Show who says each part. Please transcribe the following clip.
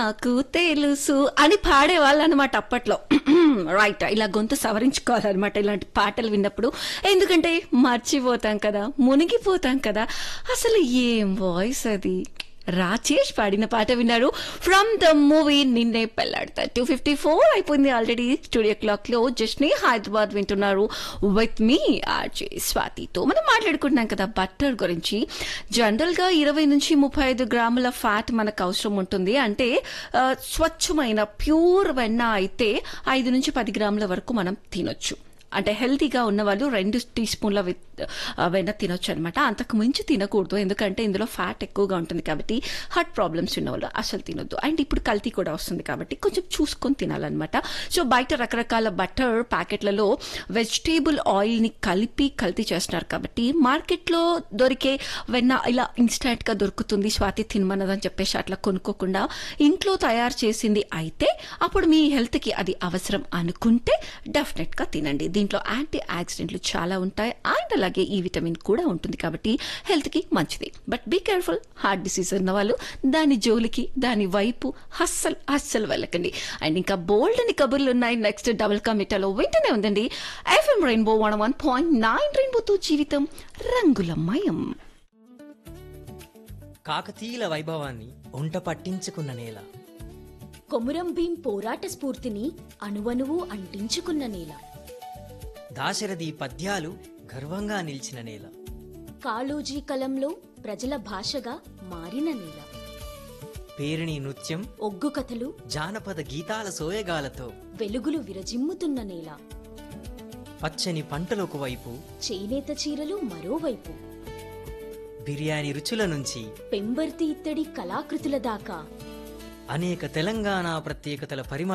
Speaker 1: నాకు తెలుసు అని పాడేవాళ్ళు అనమాట అప్పట్లో రైట్ ఇలా గొంతు సవరించుకోవాలన్నమాట ఇలాంటి పాటలు విన్నప్పుడు ఎందుకంటే మర్చిపోతాం కదా మునిగిపోతాం కదా అసలు ఏం వాయిస్ అది రాజేష్ పాడిన పాట విన్నారు from the movie Ninne Pelladata two fifty four అయిపోయింది ఆల్రెడీ స్టూడియో క్లాక్ లో జస్ట్ని హైదరాబాద్ వింటున్నారు విత్ మీ ఆర్జే స్వాతితో మనం మాట్లాడుకుంటున్నాం కదా బట్టర్ గురించి జనరల్ గా ఇరవై నుంచి ముప్పై ఐదు గ్రాముల ఫ్యాట్ మనకు అవసరం ఉంటుంది అంటే ఆ, స్వచ్ఛమైన ప్యూర్ వెన్న అయితే ఐదు నుంచి పది గ్రాముల వరకు మనం తినొచ్చు అంటే హెల్తీగా ఉన్న వాళ్ళు రెండు టీ స్పూన్ల విత్ ఆ, వెన్న తినొచ్చు అనమాట అంతకు మించి తినకూడదు ఎందుకంటే ఇందులో ఫ్యాట్ ఎక్కువగా ఉంటుంది కాబట్టి హార్ట్ ప్రాబ్లమ్స్ ఉన్న వాళ్ళు అసలు తినొద్దు అండ్ ఇప్పుడు కల్తీ కూడా వస్తుంది కాబట్టి కొంచెం చూసుకొని తినాలన్నమాట సో బయట రకరకాల బటర్ ప్యాకెట్లలో వెజిటేబుల్ ఆయిల్ని కలిపి కల్తీ చేస్తున్నారు కాబట్టి మార్కెట్లో దొరికే వెన్న ఇలా ఇన్స్టెంట్గా దొరుకుతుంది స్వాతి తినమన్నదని చెప్పేసి అట్లా కొనుక్కోకుండా ఇంట్లో తయారు చేసింది అయితే అప్పుడు మీ హెల్త్కి అది అవసరం అనుకుంటే డెఫినెట్గా తినండి దీంట్లో యాంటీ ఆక్సిడెంట్లు చాలా ఉంటాయి అండ్ అలాగే ఈ విటమిన్ కూడా ఉంటుంది కాబట్టి హెల్త్కి మంచిది but be careful heart disease ఉన్న వాళ్ళు దాని జోలికి దాని వైపు అస్సలు అస్సలు వెళ్ళకండి అండ్ ఇంకా బోల్డ్ అని కబుర్లు ఉన్నాయి నెక్స్ట్ డబుల్ కమిటాలో వెంటనే ఉందండి FM rainbow one one point nine రెయిన్బోతో జీవితం రంగులమయం
Speaker 2: కాకతీయుల వైభవాన్ని ఒంట పట్టించుకున్న నేల
Speaker 3: కొమురం భీం పోరాట స్ఫూర్తిని అణువణువు అంటించుకున్న నేల
Speaker 2: దాశరథి పద్యాలు గర్వంగా నిలిచిన నేల
Speaker 3: కాళోజీ కలంలో ప్రజల భాషగా మారిన నేల
Speaker 2: పేరిణి నృత్యం
Speaker 3: ఒగ్గు కథలు
Speaker 2: జానపద గీతాల సోయగాలతో
Speaker 3: వెలుగులు విరజిమ్ముతున్న నేల
Speaker 2: పచ్చని పంటలకు వైపు
Speaker 3: చేనేత చీరలు మరోవైపు
Speaker 2: బిర్యానీ రుచుల నుంచి
Speaker 3: పెంబర్తి ఇత్తడి కళాకృతుల దాకా
Speaker 2: అనేక తెలంగాణ ప్రత్యేకతల పరిమళ